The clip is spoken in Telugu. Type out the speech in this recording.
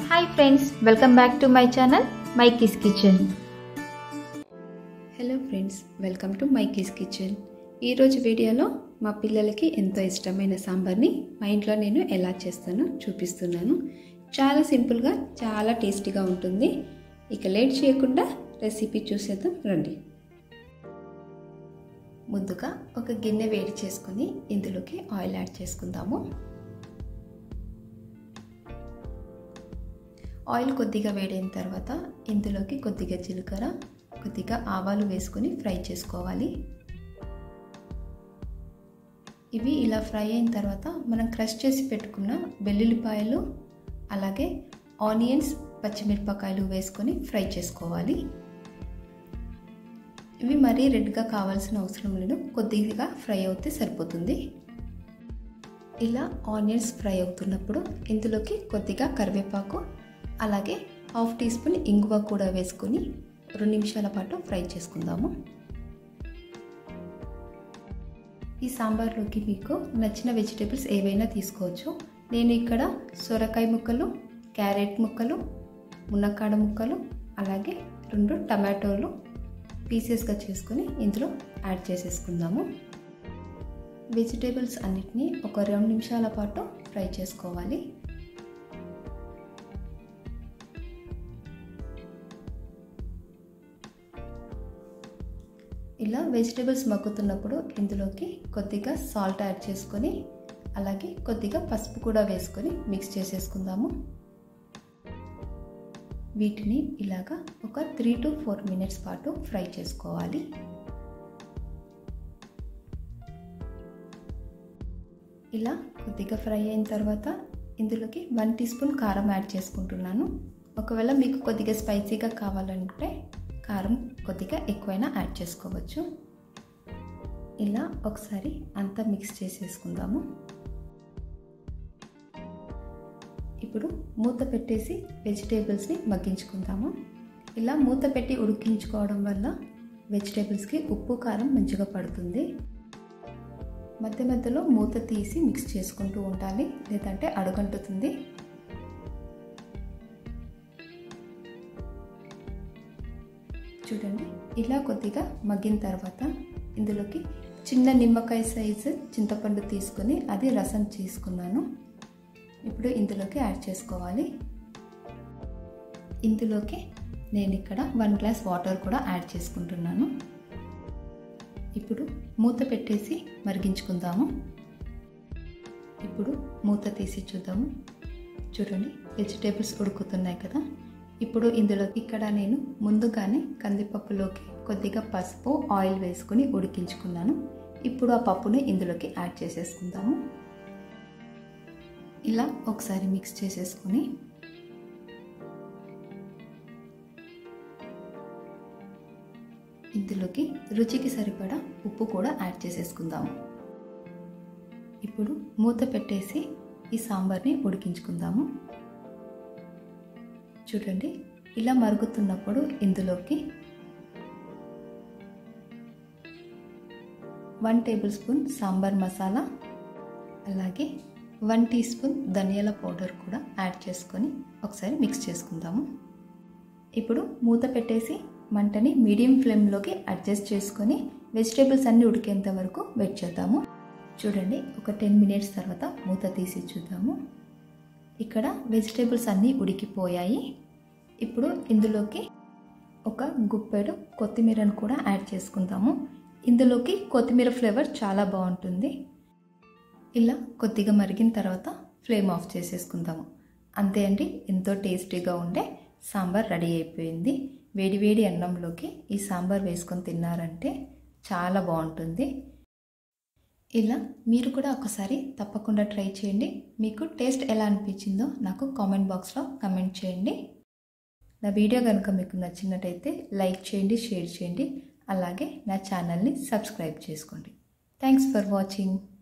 hi friends welcome back to my channel my kiss kitchen hello friends welcome to my kiss kitchen ఈరోజు వీడియోలో మా పిల్లలకి ఎంతో ఇష్టమైన సాంబార్ని మా ఇంట్లో నేను ఎలా చేస్తానో చూపిస్తున్నాను చాలా సింపుల్గా చాలా టేస్టీగా ఉంటుంది ఇక లేట్ చేయకుండా రెసిపీ చూసేద్దాం రండి ముందుగా ఒక గిన్నె వేడి చేసుకొని ఇందులోకి ఆయిల్ యాడ్ చేసుకుందాము ఆయిల్ కొద్దిగా వేడైన తర్వాత ఇందులోకి కొద్దిగా జీలకర్ర కొద్దిగా ఆవాలు వేసుకొని ఫ్రై చేసుకోవాలి ఇవి ఇలా ఫ్రై అయిన తర్వాత మనం క్రష్ చేసి పెట్టుకున్న వెల్లుల్లిపాయలు అలాగే ఆనియన్స్ పచ్చిమిరపకాయలు వేసుకొని ఫ్రై చేసుకోవాలి ఇవి మరీ రెడ్గా కావాల్సిన అవసరం లేదు కొద్దిగా ఫ్రై అవుతే సరిపోతుంది ఇలా ఆనియన్స్ ఫ్రై అవుతున్నప్పుడు ఇందులోకి కొద్దిగా కరివేపాకు అలాగే హాఫ్ టీ స్పూన్ ఇంగువ కూడా వేసుకొని రెండు నిమిషాల పాటు ఫ్రై చేసుకుందాము ఈ సాంబార్లోకి మీకు నచ్చిన వెజిటేబుల్స్ ఏవైనా తీసుకోవచ్చు నేను ఇక్కడ సొరకాయ ముక్కలు క్యారెట్ ముక్కలు మునక్కాడ ముక్కలు అలాగే రెండు టమాటోలు పీసెస్గా చేసుకొని ఇందులో యాడ్ చేసేసుకుందాము వెజిటేబుల్స్ అన్నిటినీ ఒక రెండు నిమిషాల పాటు ఫ్రై చేసుకోవాలి ఇలా వెజిటేబుల్స్ మగ్గుతున్నప్పుడు ఇందులోకి కొద్దిగా సాల్ట్ యాడ్ చేసుకొని అలాగే కొద్దిగా పసుపు కూడా వేసుకొని మిక్స్ చేసేసుకుందాము వీటిని ఇలాగా ఒక త్రీ టు ఫోర్ మినిట్స్ పాటు ఫ్రై చేసుకోవాలి ఇలా కొద్దిగా ఫ్రై అయిన తర్వాత ఇందులోకి వన్ టీ స్పూన్ కారం యాడ్ చేసుకుంటున్నాను ఒకవేళ మీకు కొద్దిగా స్పైసీగా కావాలంటే కారం కొద్దిగా ఎక్కువైనా యాడ్ చేసుకోవచ్చు ఇలా ఒకసారి అంతా మిక్స్ చేసేసుకుందాము ఇప్పుడు మూత పెట్టేసి వెజిటేబుల్స్ని మగ్గించుకుందాము ఇలా మూత పెట్టి ఉడికించుకోవడం వల్ల వెజిటేబుల్స్కి ఉప్పు కారం మంచిగా పడుతుంది మధ్య మధ్యలో మూత తీసి మిక్స్ చేసుకుంటూ ఉండాలి లేదంటే అడుగంటుతుంది చూడండి ఇలా కొద్దిగా మగ్గిన తర్వాత ఇందులోకి చిన్న నిమ్మకాయ సైజు చింతపండు తీసుకొని అది రసం తీసుకున్నాను ఇప్పుడు ఇందులోకి యాడ్ చేసుకోవాలి ఇందులోకి నేను ఇక్కడ వన్ గ్లాస్ వాటర్ కూడా యాడ్ చేసుకుంటున్నాను ఇప్పుడు మూత పెట్టేసి మరిగించుకుందాము ఇప్పుడు మూత తీసి చూద్దాము చూడండి వెజిటేబుల్స్ ఉడుకుతున్నాయి కదా ఇప్పుడు ఇందులో ఇక్కడ నేను ముందుగానే కందిపప్పులోకి కొద్దిగా పసుపు ఆయిల్ వేసుకొని ఉడికించుకున్నాను ఇప్పుడు ఆ పప్పుని ఇందులోకి యాడ్ చేసేసుకుందాము ఇలా ఒకసారి మిక్స్ చేసేసుకొని ఇందులోకి రుచికి సరిపడా ఉప్పు కూడా యాడ్ చేసేసుకుందాము ఇప్పుడు మూత పెట్టేసి ఈ సాంబార్ని ఉడికించుకుందాము చూడండి ఇలా మరుగుతున్నప్పుడు ఇందులోకి one tablespoon sambar masala అలాగే వన్ టీ స్పూన్ ధనియాల పౌడర్ కూడా యాడ్ చేసుకొని ఒకసారి మిక్స్ చేసుకుందాము ఇప్పుడు మూత పెట్టేసి మంటని మీడియం ఫ్లేమ్లోకి అడ్జస్ట్ చేసుకొని వెజిటేబుల్స్ అన్నీ ఉడికేంత వరకు వెయిట్ చేద్దాము చూడండి ఒక టెన్ మినిట్స్ తర్వాత మూత తీసి చూద్దాము ఇక్కడ వెజిటేబుల్స్ అన్నీ ఉడికిపోయాయి ఇప్పుడు ఇందులోకి ఒక గుప్పెడు కొత్తిమీరను కూడా యాడ్ చేసుకుందాము ఇందులోకి కొత్తిమీర ఫ్లేవర్ చాలా బాగుంటుంది ఇలా కొద్దిగా మరిగిన తర్వాత ఫ్లేమ్ ఆఫ్ చేసేసుకుందాము అంతే అండి ఎంతో టేస్టీగా ఉండే సాంబార్ రెడీ అయిపోయింది వేడివేడి అన్నంలోకి ఈ సాంబార్ వేసుకొని తిన్నారంటే చాలా బాగుంటుంది ఇలా మీరు కూడా ఒకసారి తప్పకుండా ట్రై చేయండి మీకు టేస్ట్ ఎలా అనిపించిందో నాకు కామెంట్ బాక్స్లో కమెంట్ చేయండి నా వీడియో కనుక మీకు నచ్చినట్టయితే లైక్ చేయండి షేర్ చేయండి అలాగే నా ఛానల్ని సబ్స్క్రైబ్ చేసుకోండి థ్యాంక్స్ ఫర్ వాచింగ్